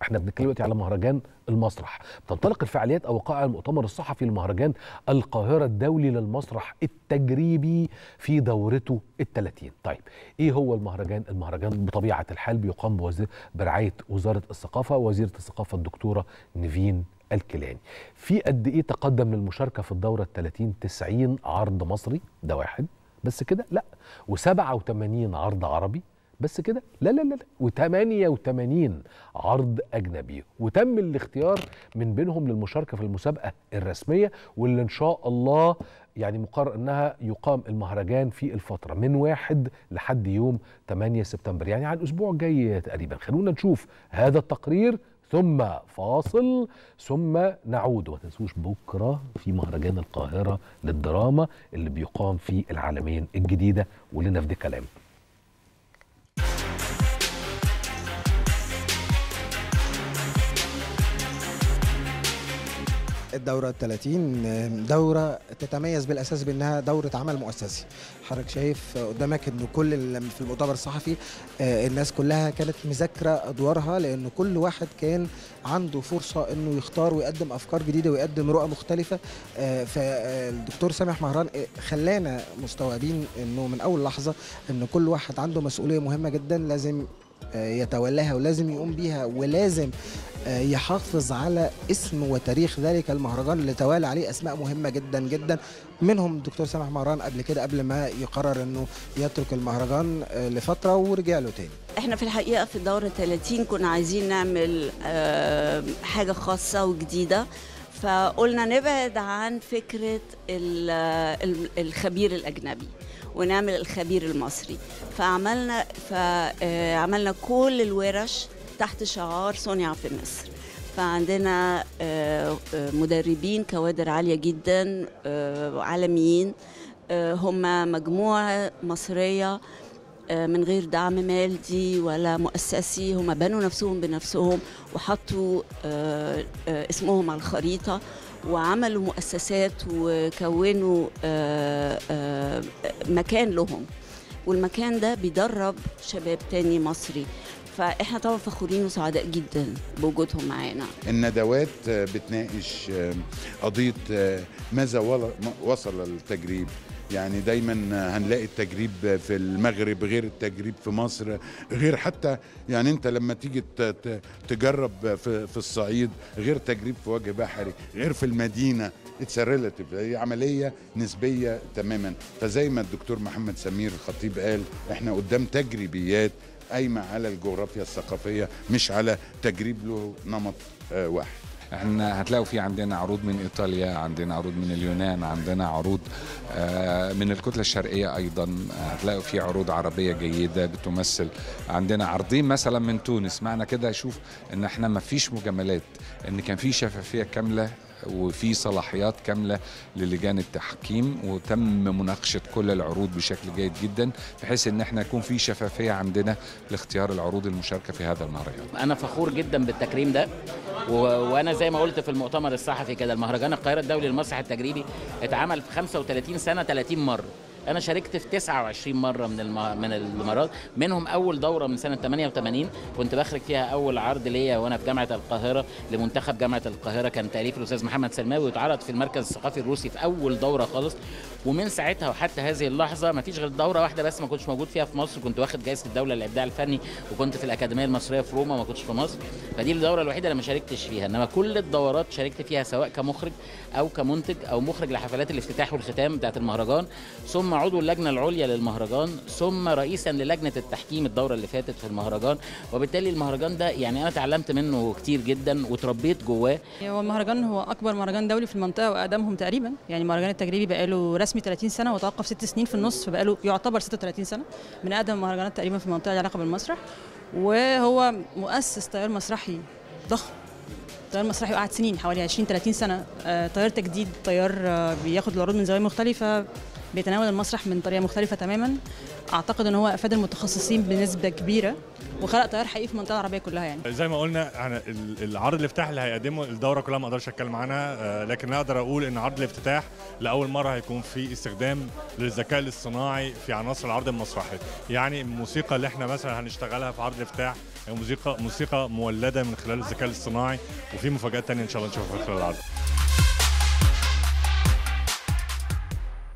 احنا بنتكلم دلوقتي على مهرجان المسرح تنطلق الفعاليات او وقائع المؤتمر الصحفي لمهرجان القاهره الدولي للمسرح التجريبي في دورته ال30 طيب ايه هو المهرجان المهرجان بطبيعه الحال بيقام بوزي... برعايه وزاره الثقافه وزيره الثقافه الدكتوره نيفين الكيلاني في قد ايه تقدم للمشاركه في الدوره ال30 90 عرض مصري ده واحد بس كده لا و87 عرض عربي بس كده لا لا لا و88 عرض اجنبي وتم الاختيار من بينهم للمشاركه في المسابقه الرسميه واللي ان شاء الله يعني مقرر انها يقام المهرجان في الفتره من واحد لحد يوم 8 سبتمبر يعني على الاسبوع الجاي تقريبا خلونا نشوف هذا التقرير ثم فاصل ثم نعود وما تنسوش بكره في مهرجان القاهره للدراما اللي بيقام في العالمين الجديده ولنا في ده كلام الدورة ال 30 دورة تتميز بالأساس بأنها دورة عمل مؤسسي حضرتك شايف قدامك أنه كل اللي في المؤتمر الصحفي الناس كلها كانت مذاكرة أدوارها لأن كل واحد كان عنده فرصة أنه يختار ويقدم أفكار جديدة ويقدم رؤى مختلفة فالدكتور سامح مهران خلانا مستوعبين أنه من أول لحظة أن كل واحد عنده مسؤولية مهمة جدا لازم يتولاها ولازم يقوم بيها ولازم يحافظ على اسم وتاريخ ذلك المهرجان اللي توالى عليه اسماء مهمه جدا جدا منهم الدكتور سامح مهران قبل كده قبل ما يقرر انه يترك المهرجان لفتره ورجع له تاني احنا في الحقيقه في الدوره 30 كنا عايزين نعمل حاجه خاصه وجديده فقلنا نبعد عن فكره الخبير الاجنبي ونعمل الخبير المصري فعملنا فعملنا كل الورش تحت شعار صنع في مصر فعندنا مدربين كوادر عاليه جدا عالميين هم مجموعه مصريه من غير دعم مادي ولا مؤسسي هم بنوا نفسهم بنفسهم وحطوا اسمهم على الخريطه وعملوا مؤسسات وكونوا مكان لهم والمكان ده بيدرب شباب تاني مصري فاحنا طبعا فخورين وسعداء جدا بوجودهم معانا الندوات بتناقش قضيه ماذا وصل التجريب يعني دايما هنلاقي التجريب في المغرب غير التجريب في مصر غير حتى يعني انت لما تيجي تجرب في الصعيد غير تجريب في وجه بحري غير في المدينه اتس ريلاتيف هي عمليه نسبيه تماما فزي ما الدكتور محمد سمير الخطيب قال احنا قدام تجريبيات قايمه على الجغرافيا الثقافيه مش على تجريب له نمط واحد احنا هتلاقوا في عندنا عروض من ايطاليا عندنا عروض من اليونان عندنا عروض من الكتله الشرقيه ايضا هتلاقوا في عروض عربيه جيده بتمثل عندنا عرضين مثلا من تونس معنى كده اشوف ان احنا ما فيش مجاملات ان كان في شفافيه كامله وفي صلاحيات كامله للجان التحكيم وتم مناقشه كل العروض بشكل جيد جدا بحيث ان احنا يكون في شفافيه عندنا لاختيار العروض المشاركه في هذا المهرجان. انا فخور جدا بالتكريم ده و... وانا زي ما قلت في المؤتمر الصحفي كده المهرجان القاهره الدولي للمسرح التجريبي اتعمل في 35 سنه 30 مره انا شاركت في 29 مره من الم... من المرات منهم اول دوره من سنه 88 كنت بخرج فيها اول عرض ليا وانا في جامعه القاهره لمنتخب جامعه القاهره كان تاليف الاستاذ محمد سلماوي واتعرض في المركز الثقافي الروسي في اول دوره خالص ومن ساعتها وحتى هذه اللحظه ما فيش غير دوره واحده بس ما كنتش موجود فيها في مصر كنت واخد جائزه الدوله للابداع الفني وكنت في الاكاديميه المصريه في روما ما كنتش في مصر فدي الدوره الوحيده اللي ما شاركتش فيها انما كل الدورات شاركت فيها سواء كمخرج او كمنتج او مخرج لحفلات الافتتاح والختام بتاعه المهرجان ثم عضو اللجنه العليا للمهرجان ثم رئيسا للجنه التحكيم الدوره اللي فاتت في المهرجان وبالتالي المهرجان ده يعني انا اتعلمت منه كتير جدا وتربيت جواه هو المهرجان هو اكبر مهرجان دولي في المنطقه واقدمهم تقريبا يعني المهرجان التجريبي بقاله رسمي 30 سنه وتوقف ست سنين في النص فبقاله يعتبر 36 سنه من اقدم المهرجانات تقريبا في المنطقه لها علاقه بالمسرح وهو مؤسس تيار مسرحي ضخم تيار مسرحي قعد سنين حوالي 20 30 سنه تيار تجديد تيار بياخد العروض من زوايا مختلفه بيتناول المسرح من طريقه مختلفه تماما اعتقد ان هو افاد المتخصصين بنسبه كبيره وخلق تيار حقيقي في المنطقه العربيه كلها يعني زي ما قلنا احنا العرض الافتتاح اللي هيقدمه الدوره كلها ما اقدرش اتكلم عنها لكن اقدر اقول ان عرض الافتتاح لاول مره هيكون في استخدام للذكاء الاصطناعي في عناصر العرض المسرحي يعني الموسيقى اللي احنا مثلا هنشتغلها في عرض الافتتاح هي موسيقى موسيقى مولده من خلال الذكاء الاصطناعي وفي مفاجات تانية ان شاء الله نشوفها خلال العرض